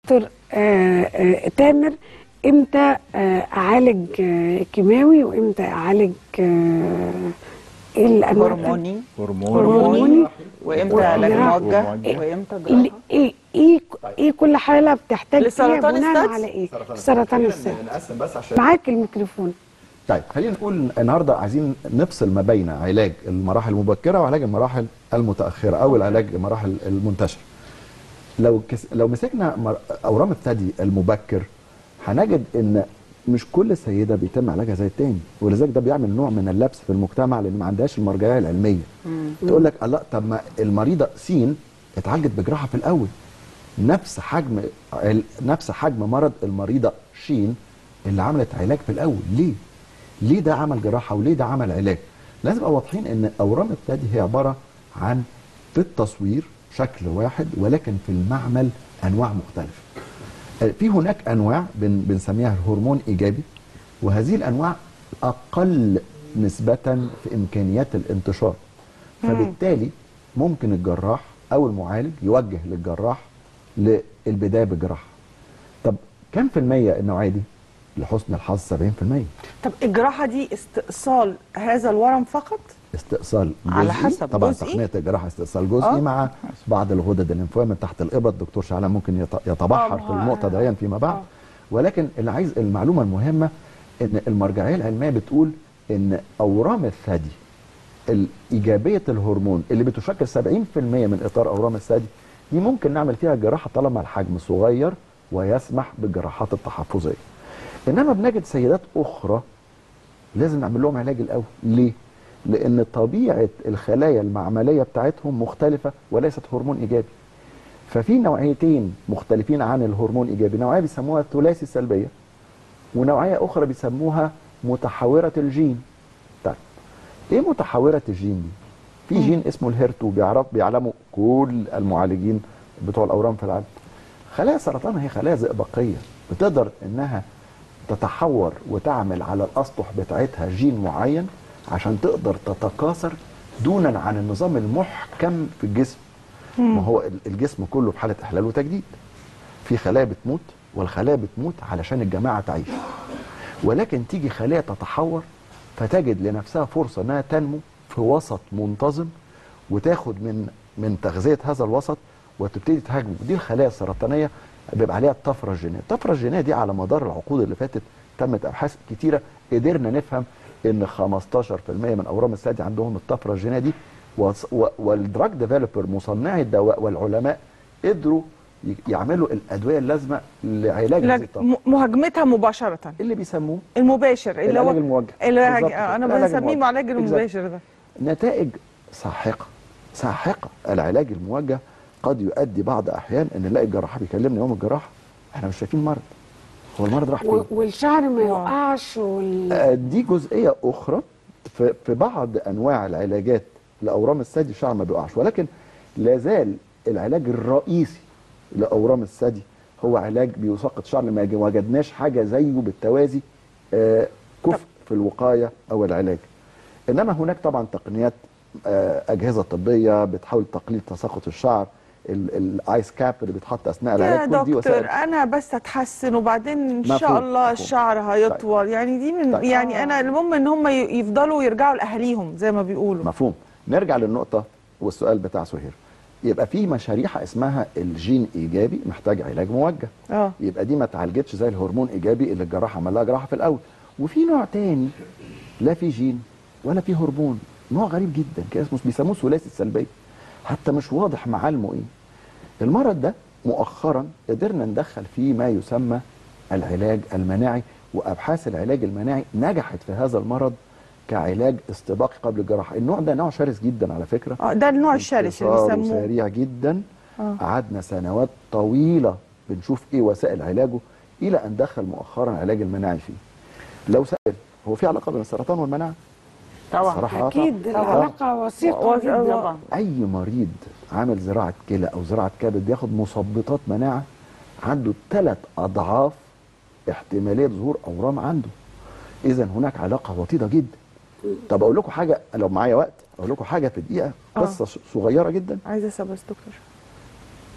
دكتور آه، آه، تامر امتى آه، اعالج آه، كيماوي وامتى اعالج آه، ايه الانواع هرموني هرموني وامتى علاج وجراحة. موجه وموجه. وامتى ال- جراحه ايه ايه ايه كل حاله بتحتاج فيها لسرطان بناء الثدي؟ على ايه سرطان الثدي نقسم بس عشان معاك الميكروفون طيب خلينا نقول النهارده عايزين نفصل ما بين علاج المراحل المبكره وعلاج المراحل المتاخره او العلاج المراحل المنتشره. لو كس... لو مسكنا مر... اورام الثدي المبكر هنجد ان مش كل سيده بيتم علاجها زي التاني ولذلك ده بيعمل نوع من اللبس في المجتمع لان ما عندهاش المرجعيه العلميه. تقول لك الله طب ما المريضه سين اتعالجت بجراحه في الاول نفس حجم ال- نفس حجم مرض المريضه شين اللي عملت علاج في الاول ليه؟ ليه ده عمل جراحه وليه ده عمل علاج؟ لازم نبقى واضحين ان اورام الثدي هي عباره عن في التصوير شكل واحد ولكن في المعمل انواع مختلفه. آه، في هناك انواع بن بنسميها هرمون ايجابي وهذه الانواع اقل نسبه في امكانيات الانتشار. فبالتالي ممكن الجراح او المعالج يوجه للجراح للبدايه بالجراحه. طب كم في المية النوعيه دي؟ لحسن الحظ 70% طب الجراحه دي استئصال هذا الورم فقط استئصال جزئي على حسب طبعا جزئي؟ تقنيه الجراحه استئصال جزئي آه. مع بعض الغدد الليمفاويه من تحت الابط الدكتور شعلان ممكن يت- يتبحر آه، في ما هو- النقطه دهيا فيما بعد آه. ولكن اللي عايز المعلومه المهمه ان المرجعيه العلميه بتقول ان اورام الثدي ايجابيه الهرمون اللي بتشكل 70% من اطار اورام الثدي دي ممكن نعمل فيها جراحه طالما الحجم صغير ويسمح بالجراحات التحفظيه انما بنجد سيدات اخرى لازم نعمل لهم علاج الاول ليه لان طبيعه الخلايا المعمليه بتاعتهم مختلفه وليست هرمون ايجابي ففي نوعيتين مختلفين عن الهرمون الايجابي نوعيه بيسموها ثلاثي سلبيه ونوعيه اخرى بيسموها متحوره الجين طيب ايه متحوره الجين دي في جين اسمه الهيرتو بيعرف بيعلموا كل المعالجين بتوع الاورام في العالم خلايا السرطان هي خلايا زئبقيه بتقدر انها تتحور وتعمل على الاسطح بتاعتها جين معين عشان تقدر تتكاثر دونا عن النظام المحكم في الجسم ما هو ال- الجسم كله في حاله احلال وتجديد في خلايا بتموت والخلايا بتموت علشان الجماعه تعيش ولكن تيجي خلايا تتحور فتجد لنفسها فرصه انها تنمو في وسط منتظم وتاخد من من تغذيه هذا الوسط وتبتدي تهاجمه دي الخلايا السرطانيه بيبقى عليها الطفره الجينيه الطفره الجينيه دي على مدار العقود اللي فاتت تمت ابحاث كتيره قدرنا نفهم ان 15% من اورام الثدي عندهم الطفره الجينيه دي وص- و- والدراج ديفلوبر مصنعي الدواء والعلماء قدروا ي- يعملوا الادويه اللازمه لعلاج هذه لا، الطفره م- مهاجمتها مباشره اللي بيسموه المباشر اللي العلاج هو الموجه اللي بالظبط انا كده. العلاج بسميه الموجه. علاج Exactly. المباشر ده نتائج ساحقه ساحقه العلاج الموجه قد يؤدي بعض احيان ان نلاقي الجراح بيكلمنا يوم الجراحه احنا مش شايفين مرض هو المرض راح و- فين والشعر ما آه. يقعش وال... آه، دي جزئيه اخرى في في بعض انواع العلاجات لاورام الثدي الشعر ما بيقعش ولكن لا زال العلاج الرئيسي لاورام الثدي هو علاج بيسقط الشعر ما وجدناش حاجه زيه بالتوازي آه، كفء في الوقايه او العلاج انما هناك طبعا تقنيات آه، اجهزه طبيه بتحاول تقليل تساقط الشعر ال- الايس كاب اللي بيتحط اثناء يا العلاج كل دي دكتور وسائل انا بس اتحسن وبعدين ان شاء مفهوم، الله مفهوم. الشعر هيطول يعني دي من طيب. يعني انا المهم ان هم ي- يفضلوا يرجعوا لاهاليهم زي ما بيقولوا مفهوم نرجع للنقطة والسؤال بتاع سهير يبقى في مشاريح اسمها الجين ايجابي محتاج علاج موجه اه يبقى دي ما اتعالجتش زي الهرمون ايجابي اللي الجراح عمل لها جراحه في الاول وفي نوع تاني لا في جين ولا في هرمون نوع غريب جدا كده اسمه بيسموه ثلاثي السلبيه حتى مش واضح معالمه ايه المرض ده مؤخرا قدرنا ندخل فيه ما يسمى العلاج المناعي وابحاث العلاج المناعي نجحت في هذا المرض كعلاج استباقي قبل الجراحه النوع ده نوع شرس جدا على فكره اه ده النوع الشرس اللي انتشاره بيسموه سريع جدا آه. قعدنا سنوات طويله بنشوف ايه وسائل علاجه الى ان دخل مؤخرا العلاج المناعي فيه لو سأل هو في علاقه بين السرطان والمناعه طبعا صراحه آه اكيد طبعاً. العلاقه وثيقه و- جدا طبعا اي مريض عامل زراعه كلى او زراعه كبد بياخد مثبطات مناعه عنده ثلاث اضعاف احتماليه ظهور اورام عنده اذا هناك علاقه وطيده جدا طب اقول لكم حاجه لو معايا وقت اقول لكم حاجه في دقيقه آه. قصه صغيره جدا عايزه اسال بس دكتور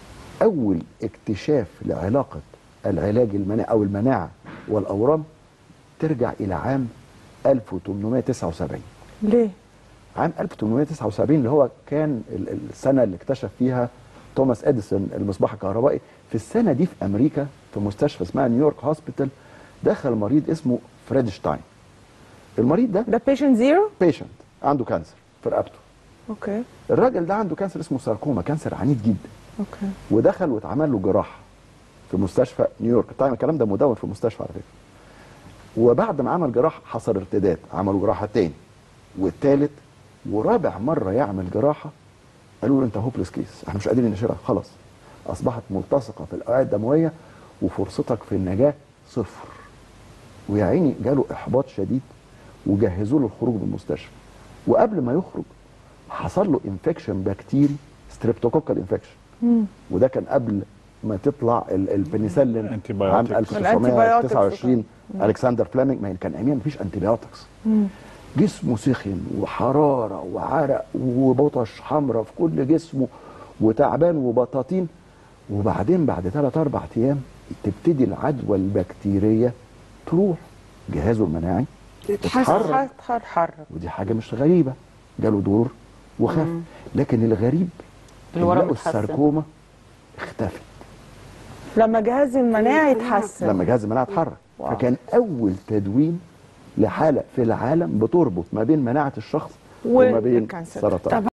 اول اكتشاف لعلاقه العلاج المناعي او المناعه والاورام ترجع الى عام 1879 ليه؟ عام 1879 اللي هو كان ال- السنه اللي اكتشف فيها توماس اديسون المصباح الكهربائي في السنه دي في امريكا في مستشفى اسمها نيويورك هوسبيتال دخل مريض اسمه فريدشتاين المريض ده ده بيشنت زيرو؟ بيشنت عنده كانسر في رقبته اوكي الراجل ده عنده كانسر اسمه ساركوما كانسر عنيف جدا اوكي ودخل واتعمل له جراحه في مستشفى نيويورك طبعا الكلام ده مدون في المستشفى على فكره وبعد ما عمل جراحه حصل ارتداد عملوا جراحه تاني والتالت ورابع مره يعمل جراحه قالوا له انت هوبلس كيس احنا مش قادرين نشيلها خلاص اصبحت ملتصقه في الاوعيه الدمويه وفرصتك في النجاه صفر ويا عيني جاله احباط شديد وجهزوا له الخروج من المستشفى وقبل ما يخرج حصل له انفكشن بكتيري ستريبتوكوكال انفكشن وده كان قبل ما تطلع ال- البنسلين Antibiotics. عام الأنتيبيوتكس 1929 الكسندر فليمنج ما كان اياميها مفيش انتيبيوتكس جسمه سخن وحراره وعرق وبطش حمراء في كل جسمه وتعبان وبطاطين وبعدين بعد ثلاث اربع ايام تبتدي العدوى البكتيريه تروح جهازه المناعي اتحرك اتحرك ودي حاجه مش غريبه جاله دور وخف لكن الغريب الورم لقوا اتحسن. الساركوما اختفت لما جهاز المناعي يتحسن لما جهاز المناعه اتحرك واو. فكان اول تدوين لحاله في العالم بتربط ما بين مناعه الشخص وما بين والكانسر. سرطان